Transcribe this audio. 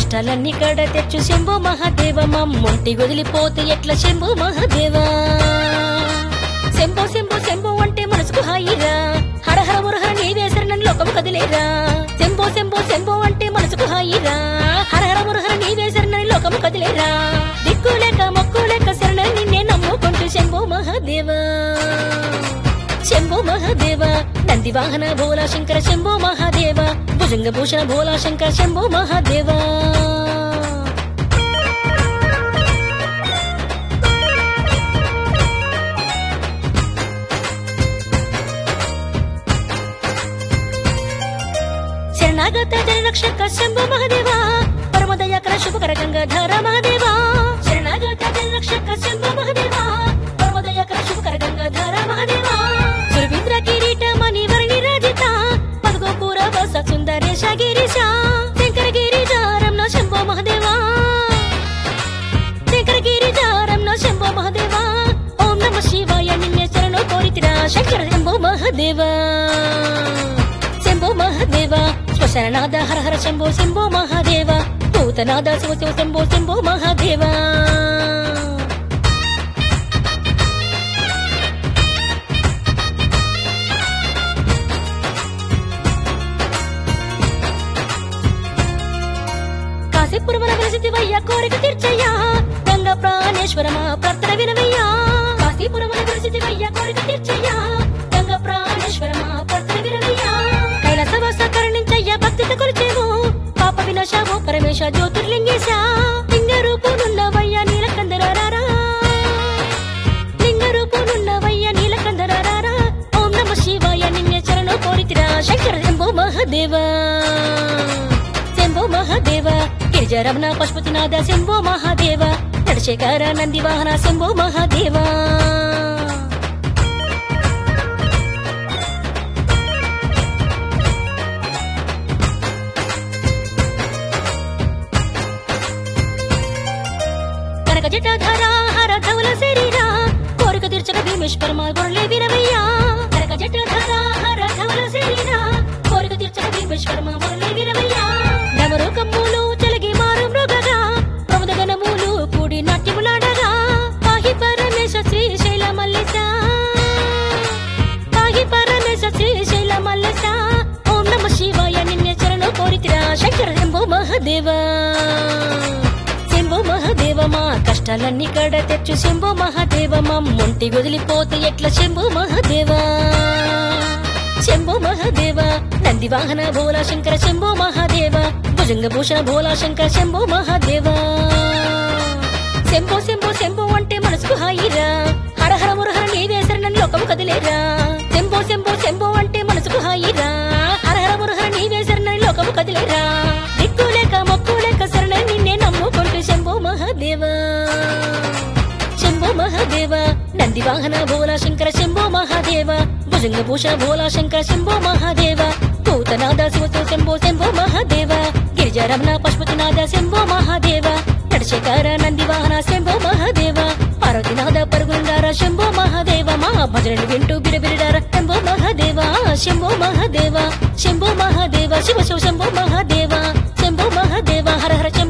కష్టాలన్నీ కడ తెచ్చు శంభో మహాదేవ మమ్ముంటి వదిలిపోతే ఎట్ల శంభో మహాదేవా శంభో శంభో శంభో అంటే మనసుకు హాయిరా హరహర మురహర నీవే శరణని లోకము కదిలేరా శంభో శంభో శంభో అంటే మనసుకు హాయిరా హరహర మురహర నీవే శరణని లోకము కదిలేరా దిక్కు లేక మొక్కు లేక శరణని నిన్నే నమ్ముకుంటూ శంభో మహాదేవా శంభో మహాదేవ నంది వాహన భోలా శంకర శంభో మహాదేవ భుజంగ భూషణ భోలా శంకర శంభో మహాదేవా శరణాగత జనరక్షక శంభో మహాదేవా పరమదయాకర శుభకర గంగాధర మహాదేవా శరణాగత జనరక్షక శంభో మహాదేవా పరమదయాకర శుభకర గంగాధర మహాదేవా సురవీంద్ర కిరీట మణి వర్ణి రాజిత పదగోపుర వస సుందరేశ గిరీశ శంకర గిరిజారం నా శంభో మహాదేవా శంకర గిరిజారం నా శంభో మహాదేవా ఓం నమ శివాయ నిన్నే శరణు కోరితిరా శంకర శంభో మహాదేవా శంభో మహాదేవ శ్మశాననాథ హర హర శంభో శంభో మహాదేవ భూతనాథ శివ శివ శంభో శంభో మహాదేవ కాశీపురమున వెలసిదివయ్యా కోరిక తీర్చయ్యా గంగ ప్రాణేశ్వరమా ప్రార్థన వినవయ్యా కాశీపురమున వెలసిదివయ్యా కోరిక తీర్చయ్యా గంగ ప్రాణేశ్వరమా ప్రార్థన వినవయ్యా కైలాసవాస కరుణించయ్యా భక్తితో కొలిచేవు పాప వినాశావు పరమేశ జ్యోతిర్లింగేశ లింగ రూపునున్నవయ్యా నీలకందరారా లింగ రూపునున్నవయ్యా నీలకందరారా ఓం నమ శివాయ నిన్నే చరణు కోరితిరా శంకర శంభో మహాదేవా శంభో మహాదేవ గిరిజరమణ పశుపతినాథ శంభో మహాదేవ నడశేఖర నంది వాహన శంభో మహాదేవ కనక జటాధార హర ధవల శరీరా కోరిక తీర్చక భీమేశ్వర మా గురలే వినవయ్యా కనక జటాధార హర ధవల శరీరా కోరిక తీర్చక భీమేశ్వర మా గురలే వినవయ్యా డమరు కమ్ములు చలిగి మారు మృగగా ప్రముద గణములు కూడి నాట్యములాడగా పాహి పరమేశ శ్రీశైల మల్లేశ పాహి పరమేశ శ్రీశైల మల్లేశ ఓం నమ శివాయ నిన్నే చరణు కోరితిరా శంకర శంభో మహాదేవా శంభో మహాదేవ మా కష్టాలన్నీ కడ తెచ్చు శంభో మహాదేవ మమ్ముంటి వదిలిపోతే ఎట్ల శంభో మహాదేవా శంభో మహాదేవ నంది వాహన భోలా శంకర శంభో మహాదేవ భుజంగ భూషణ భోలా శంకర శంభో మహాదేవా శంభో శంభో శంభో అంటే మనసుకు హాయిరా హర హర మురహర నీవే శరణని లోకము కదిలేరా శంభో శంభో శంభో అంటే మనసుకు హాయిరా హర హర మురహర నీవే శరణని లోకము కదిలేరా దిక్కు లేక మొక్కు లేక శరణని నిన్నే నమ్ముకుంటూ శంభో మహాదేవా శంభో మహాదేవ నంది వాహన భోలా శంకర శంభో మహాదేవ భుజంగ భూషణ భోలా శంకర శంభో మహాదేవ భూతనాథ శివ శివ శంభో శంభో మహాదేవ గిరిజారమణ పశుపతినాథ శంభో మహాదేవ నడశేఖర నంది వాహన శంభో మహాదేవ పార్వతీనాథ పరుగుండార శంభో మహాదేవ మా భజనలు వింటూ బిరబిరిడార శంభో మహాదేవ శంభో మహాదేవ శంభో మహాదేవ శివ శివ శంభో మహాదేవ శంభో మహాదేవ హర హర శంభో